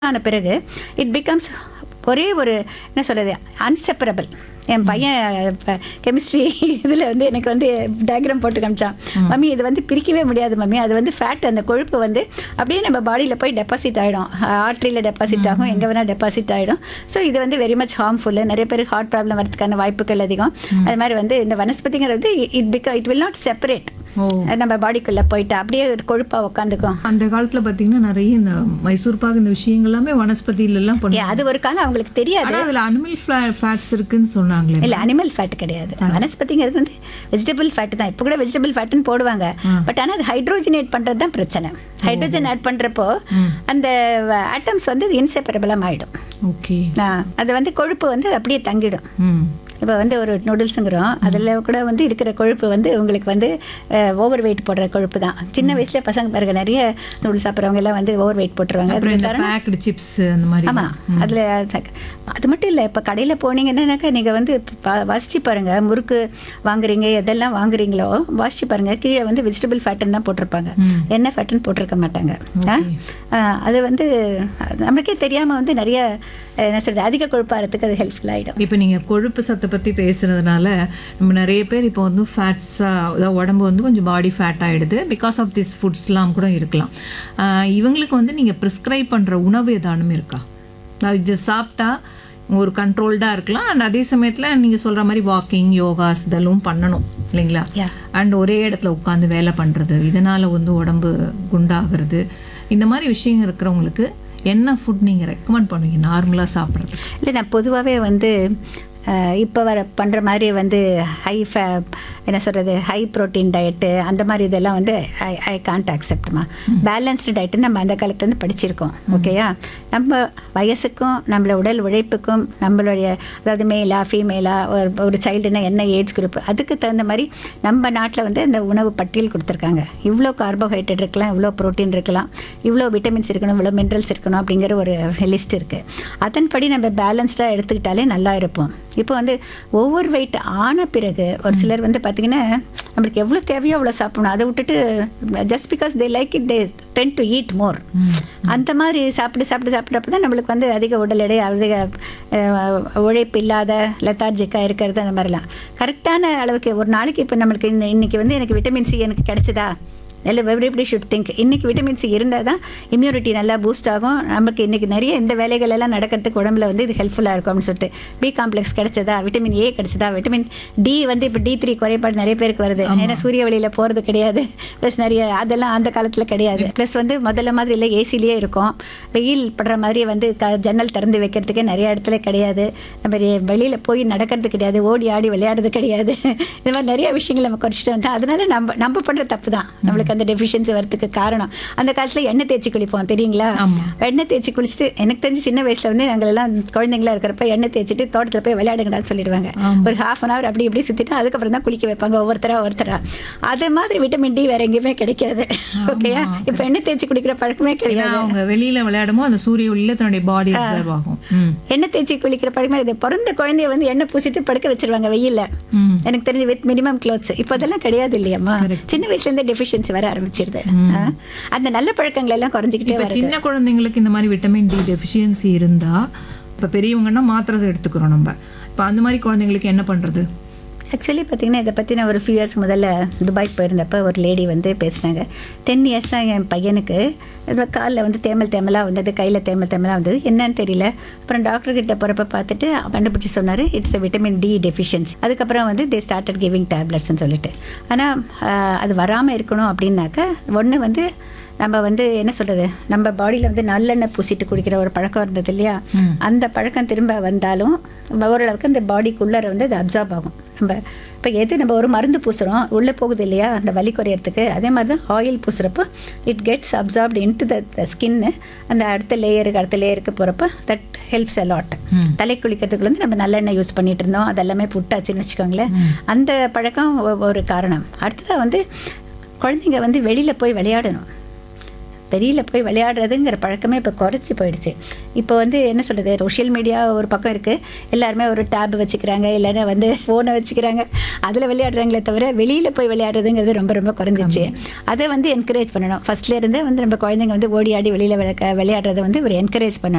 ஆன பிறகு it becomes ஒரே ஒரு என்ன சொல்கிறது அன்செப்பரபிள் என் பையன் கெமிஸ்ட்ரி இதில் வந்து எனக்கு வந்து டயக்ராம் போட்டு காமிச்சான் மம்மி இது வந்து பிரிக்கவே முடியாது மம்மி அது வந்து ஃபேட் அந்த கொழுப்பு வந்து அப்படியே நம்ம பாடியில் போய் டெபாசிட் ஆகிடும் ஆர்ட்ரியில் டெபாசிட் ஆகும் எங்கே வேணால் டெபாசிட் ஆகிடும் ஸோ இது வந்து வெரி மச் ஹார்ம்ஃபுல்லு நிறைய பேர் ஹார்ட் ப்ராப்ளம் வரதுக்கான வாய்ப்புகள் அதிகம் அது மாதிரி வந்து இந்த வனஸ்பதிங்கிறது it big it will not separate ஓ நம்ம பாடிக்குள்ளே போயிட்டு அப்படியே கொழுப்பாக உட்காந்துக்கும் அந்த காலத்துல பாத்தீங்கன்னா நிறைய இந்த மைசூர் பாக் இந்த விஷயங்கள் எல்லாமே வனஸ்பதியில எல்லாம் ஏ, பண்ணுவாங்க அது ஒரு காலம் அவங்களுக்கு தெரியாது ஆனா அதுல அனிமல் ஃபேட்ஸ் இருக்குன்னு சொன்னாங்களே இல்ல அனிமல் ஃபேட் கிடையாது வனஸ்பதிங்கிறது வந்து வெஜிடபிள் ஃபேட் தான் இப்போ கூட வெஜிடபிள் ஃபேட்னு போடுவாங்க பட் ஆனா அது ஹைட்ரோஜனேட் பண்றது தான் பிரச்சனை ஹைட்ரோஜன் ஆட் பண்றப்போ அந்த ஆட்டம்ஸ் வந்து இன்செப்பரபிளாக ஆயிடும் ஓகே ஆ, அது வந்து கொழுப்பு வந்து அப்படியே தங்கிடும் ம் இப்போ வந்து ஒரு நூடுல்ஸுங்கிறோம் அதில் கூட வந்து இருக்கிற கொழுப்பு வந்து உங்களுக்கு வந்து ஓவர் வெயிட் போடுற கொழுப்பு தான் சின்ன வயசுல பசங்க பாருங்க நிறைய நூடுல்ஸ் சாப்பிட்றவங்க எல்லாம் வந்து ஓவர் வெயிட் போட்டுருவாங்க அப்புறம் அதுக்கு இந்த காரணம் பேக்டு சிப்ஸ் அந்த மாதிரி ஆமா அதுல அது மட்டும் இல்லை இப்போ கடையில் போனீங்கன்னாக்கா நீங்கள் வந்து வா- வாசிச்சு பாருங்க முறுக்கு வாங்குறீங்க எதெல்லாம் வாங்குறீங்களோ வாசிச்சு பாருங்க கீழே வந்து வெஜிடபிள் ஃபேட்டுன்னு தான் போட்டிருப்பாங்க என்ன ஃபேட்டுன்னு போட்டிருக்க மாட்டாங்க ஆ? ஆ, அது வந்து நமக்கே தெரியாம வந்து நிறைய என்ன சொல்றது அதிக கொழுப்பாகிறதுக்கு அது ஹெல்ப்ஃபுல் ஆயிடும் இப்போ நீங்க கொழுப்பு சத்தை பத்தி பேசுறதுனால நம்ம நிறைய பேர் இப்போ வந்து ஃபேட்ஸா அதாவது உடம்பு வந்து கொஞ்சம் பாடி ஃபேட் ஆயிடுது பிகாஸ் ஆஃப் திஸ் ஃபுட்ஸ்லாம் கூட இருக்கலாம் ஆஹ் இவங்களுக்கு வந்து நீங்க ப்ரிஸ்கிரைப் பண்ற உணவு ஏதானும் இருக்கா நான் இது சாப்பிட்டா ஒரு கண்ட்ரோல்டாக இருக்கலாம் அண்ட் அதே சமயத்தில் நீங்கள் சொல்கிற மாதிரி வாக்கிங் யோகாஸ் இதெல்லாம் பண்ணணும் இல்லைங்களா Yeah. அண்ட் ஒரே இடத்துல உட்காந்து வேலை பண்ணுறது இதனால் வந்து உடம்பு குண்டாகிறது இந்த மாதிரி விஷயம் இருக்கிறவங்களுக்கு என்ன ஃபுட் நீங்கள் ரெக்கமெண்ட் பண்ணுவீங்க நார்மலாக சாப்பிட்றது இல்லை நான் பொதுவாகவே வந்து இப்போ வர பண்ணுற மாதிரி வந்து ஹை ஃபே என்ன சொல்கிறது ஹை ப்ரோட்டீன் டயட்டு அந்த மாதிரி இதெல்லாம் வந்து ஐ ஐ கான்ட் அக்செப்ட்மா பேலன்ஸ்டு டயட்டு நம்ம அந்த காலத்துலேருந்து படிச்சிருக்கோம் ஓகேயா நம்ம வயசுக்கும் நம்மளோட உடல் உழைப்புக்கும் நம்மளுடைய அதாவது மேலா ஃபீமேலா ஒரு ஒரு சைல்டுனா என்ன ஏஜ் குரூப் அதுக்கு தகுந்த மாதிரி நம்ம நாட்டில் வந்து இந்த உணவு பட்டியல் கொடுத்துருக்காங்க இவ்வளோ கார்போஹைட்ரேட் இருக்கலாம் இவ்வளோ ப்ரோட்டீன் இருக்கலாம் இவ்வளோ விட்டமின்ஸ் இருக்கணும் இவ்வளோ மினரல்ஸ் இருக்கணும் அப்படிங்கிற ஒரு லிஸ்ட் இருக்குது அதன்படி நம்ம பேலன்ஸ்டாக எடுத்துக்கிட்டாலே நல்லா இருப்போம் இப்போ வந்து ஓவர் வெயிட் ஆன பிறகு ஒரு சிலர் வந்து பார்த்திங்கன்னா நம்மளுக்கு எவ்வளோ தேவையோ அவ்வளோ சாப்பிடணும் அதை விட்டுட்டு just because they like it they tend to eat more அந்த மாதிரி சாப்பிட்டு சாப்பிட்டு சாப்பிட்றப்ப தான் நம்மளுக்கு வந்து அதிக உடல் எடை அதிக அஹ், உழைப்பு இல்லாத லெத்தார்ஜிக்காக இருக்கிறது அந்த மாதிரிலாம் கரெக்டான அளவுக்கு ஒரு நாளைக்கு இப்போ நம்மளுக்கு இன்ன- இன்னைக்கு வந்து எனக்கு விட்டமின் சி எனக்கு கிடைச்சதா இல்லை எவ்ரிபடி ஷுட் திங்க் இன்னைக்கு விட்டமின் சி இருந்தால் தான் இம்யூனிட்டி நல்லா பூஸ்ட் ஆகும் நமக்கு இன்னைக்கு நிறைய இந்த வேலைகள் எல்லாம் நடக்கிறதுக்கு உடம்புல வந்து இது ஹெல்ப்ஃபுல்லாக இருக்கும் அப்படின்னு சொல்லிட்டு பி காம்ப்ளெக்ஸ் கிடைச்சதா விட்டமின் ஏ கிடைச்சதா விட்டமின் டி வந்து இப்போ டி த்ரீ குறைபாடு நிறைய பேருக்கு வருது ஏன்னா சூரிய வெளியில் போகிறது கிடையாது ப்ளஸ் நிறைய அதெல்லாம் அந்த காலத்தில் கிடையாது ப்ளஸ் வந்து முதல்ல மாதிரி இல்லை ஏசிலேயே இருக்கும் வெயில் படுற மாதிரி வந்து க ஜன்னல் திறந்து வைக்கிறதுக்கே நிறைய இடத்துல கிடையாது நம்ம வெளியில் போய் நடக்கிறது கிடையாது ஓடி ஆடி விளையாடுறது கிடையாது இது மாதிரி நிறைய விஷயங்கள் நம்ம குறைச்சிட்டு வந்தோம் அதனால நம்ம நம்ம பண்ணுற தப்பு தான் நம்மளுக்கு அந்த டெஃபிஷியன்சி வரதுக்கு காரணம் அந்த காலத்தில் எண்ணெய் தேய்ச்சி குளிப்போம் தெரியுங்களா ஆமா. எண்ணெய் தேய்ச்சி குளிச்சுட்டு எனக்கு தெரிஞ்சு சின்ன வயசுல வந்து நாங்கள் எல்லாம் குழந்தைங்களா இருக்கிறப்ப எண்ணெய் தேய்ச்சிட்டு தோட்டத்தில் போய் விளையாடுங்கடான்னு சொல்லிடுவாங்க ஒரு ஹாஃப் அன் ஹவர் அப்படி இப்படி சுற்றிட்டு அதுக்கப்புறம் தான் குளிக்க வைப்பாங்க ஒவ்வொருத்தரா ஒவ்வொருத்தரா அது மாதிரி விட்டமின் டி வேற எங்கேயுமே கிடைக்காது ஓகேயா இப்போ எண்ணெய் தேய்ச்சி குளிக்கிற பழக்கமே ஏன்னா கிடையாது அவங்க வெளியில விளையாடுமோ அந்த சூரிய ஒளியில தன்னுடைய பாடி அப்சர்வ் ஆகும் ம் எண்ணெய் தேய்ச்சி குளிக்கிற பழக்கமே இது பிறந்த குழந்தைய வந்து எண்ணெய் பூசிட்டு படுக்க வச்சிருவாங்க வெயில்ல ம். எனக்கு தெரிஞ்சு வித் மினிமம் க்ளோத்ஸ் இப்போ அதெல்லாம் கிடையாது இல்லையாம்மா சின்ன வயசுல இருந்தே டெஃபிஷியன்சி வர ஆரம்பிச்சிடுது ஆ? அந்த நல்ல பழக்கங்கள் எல்லாம் குறைஞ்சிக்கிட்டே இப்ப வருது சின்ன குழந்தைங்களுக்கு இந்த மாதிரி விட்டமின் டி டெஃபிஷியன்சி இருந்தா இப்ப பெரியவங்கன்னா மாத்திரை எடுத்துக்கிறோம் நம்ம இப்ப அந்த மாதிரி குழந்தைங்களுக்கு என்ன பண்றது ஆக்சுவலி பார்த்தீங்கன்னா இதை பற்றி நான் ஒரு ஃபியூ இயர்ஸ் முதல்ல துபாய் போயிருந்தப்போ ஒரு லேடி வந்து பேசினாங்க டென் இயர்ஸ் தான் என் பையனுக்கு இது காலில் வந்து தேமல் தேமலாக வந்தது கையில் தேமல் தேமலாக வந்தது என்னன்னு தெரியல அப்புறம் டாக்டர் கிட்ட போகிறப்ப பார்த்துட்டு கண்டுபிடிச்சி சொன்னார் இட்ஸ் விட்டமின் டி டெஃபிஷியன்சி அதுக்கப்புறம் வந்து தே ஸ்டார்டட் கிவிங் டேப்லெட்ஸ்னு சொல்லிட்டு ஆனால் அது வராமல் இருக்கணும் அப்படின்னாக்க ஒன்று வந்து நம்ம வந்து என்ன சொல்கிறது நம்ம பாடியில் வந்து நல்லெண்ணெய் பூசிட்டு குடிக்கிற ஒரு பழக்கம் இருந்தது இல்லையா அந்த பழக்கம் திரும்ப வந்தாலும் ஓரளவுக்கு அந்த பாடிக்குள்ளார வந்து அது அப்சார்ப் ஆகும் நம்ம இப்போ எது நம்ம ஒரு மருந்து பூசுகிறோம் உள்ளே போகுது இல்லையா அந்த வலி குறையறதுக்கு அதே மாதிரி தான் ஆயில் பூசுகிறப்போ it gets absorbed into the skin அந்த அடுத்த லேயருக்கு அடுத்த லேயருக்கு போகிறப்ப தட் ஹெல்ப்ஸ் அலாட் தலை குளிக்கிறதுக்கு வந்து நம்ம நல்லெண்ணெய் யூஸ் பண்ணிட்டு இருந்தோம் அதெல்லாமே புட்டாச்சுன்னு வச்சுக்கோங்களேன் அந்த பழக்கம் ஒ- ஒரு காரணம் அடுத்ததாக வந்து குழந்தைங்க வந்து வெளியில் போய் விளையாடணும் வெளியில் போய் விளையாடுறதுங்கிற பழக்கமே இப்போ குறைச்சி போயிடுச்சு இப்போ வந்து என்ன சொல்கிறது சோஷியல் மீடியா ஒரு பக்கம் இருக்குது எல்லாருமே ஒரு டேப் வச்சுக்கிறாங்க இல்லைன்னா வந்து ஃபோனை வச்சுக்கிறாங்க அதில் விளையாடுறாங்களே தவிர வெளியில் போய் விளையாடுறதுங்கிறது ரொம்ப ரொம்ப குறைஞ்சிச்சு அதை வந்து என்கரேஜ் பண்ணணும் ஃபர்ஸ்ட்ல இருந்தே வந்து நம்ம குழந்தைங்க வந்து ஓடி ஆடி வெளியில் விளையாடுறதை வந்து ஒரு என்கரேஜ் பண்ணணும்